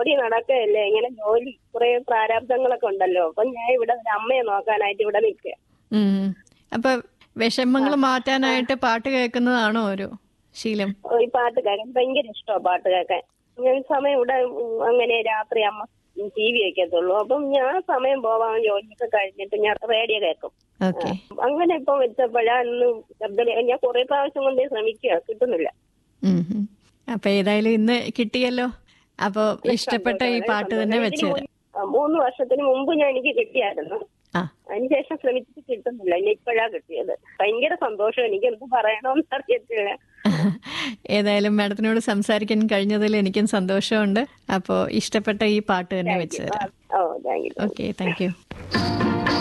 ഓടി നടക്കുകയല്ലേ ഇങ്ങനെ ജോലി കുറെ പ്രാരാബ്ദങ്ങളൊക്കെ ഉണ്ടല്ലോ അപ്പൊ ഞാൻ ഇവിടെ ഒരു അമ്മയെ നോക്കാനായിട്ട് ഇവിടെ നിൽക്കുക ഉം. അപ്പൊ വിഷമങ്ങൾ മാറ്റാനായിട്ട് പാട്ട് കേൾക്കുന്നതാണോ ഒരു ശീലം ഈ പാട്ട് കേൾക്കാൻ ഭയങ്കര ഇഷ്ടമാണ് പാട്ട് കേൾക്കാൻ ഞാൻ സമയം ഇവിടെ ഉം, അങ്ങനെ രാത്രി അമ്മ ടി വി വെക്കത്തുള്ളൂ അപ്പം ഞാൻ സമയം പോവാൻ ജോലിയൊക്കെ കഴിഞ്ഞിട്ട് ഞാൻ റേഡിയോ കേൾക്കും ഓക്കെ അങ്ങനെ ഇപ്പൊ വെച്ചപ്പോഴാ ഇന്ന് ശബ്ദം കേ- ഞാൻ കുറെ പ്രാവശ്യം കൊണ്ട് ശ്രമിക്കുക കിട്ടുന്നില്ല അപ്പൊ ഏതായാലും ഇന്ന് കിട്ടിയല്ലോ അപ്പൊ ഇഷ്ടപ്പെട്ട ഈ പാട്ട് തന്നെ വെച്ച് തരാം ആ, മൂന്ന് വർഷത്തിന് മുമ്പ് ഞാൻ എനിക്ക് കിട്ടിയായിരുന്നു ആ അതിനുശേഷം ശ്രമിച്ചിട്ട് കിട്ടുന്നില്ല ഇനി ഇപ്പോഴാ കിട്ടിയത് ഭയങ്കര സന്തോഷം എനിക്ക് എന്ത് പറയണമെന്ന് അറിയത്തില്ല ഏതായാലും മാഡത്തിനോട് സംസാരിക്കാൻ കഴിഞ്ഞതിൽ എനിക്കും സന്തോഷമുണ്ട് അപ്പോൾ ഇഷ്ടപ്പെട്ട ഈ പാട്ട് തന്നെ വെച്ച് തരാം oh thank you okay thank U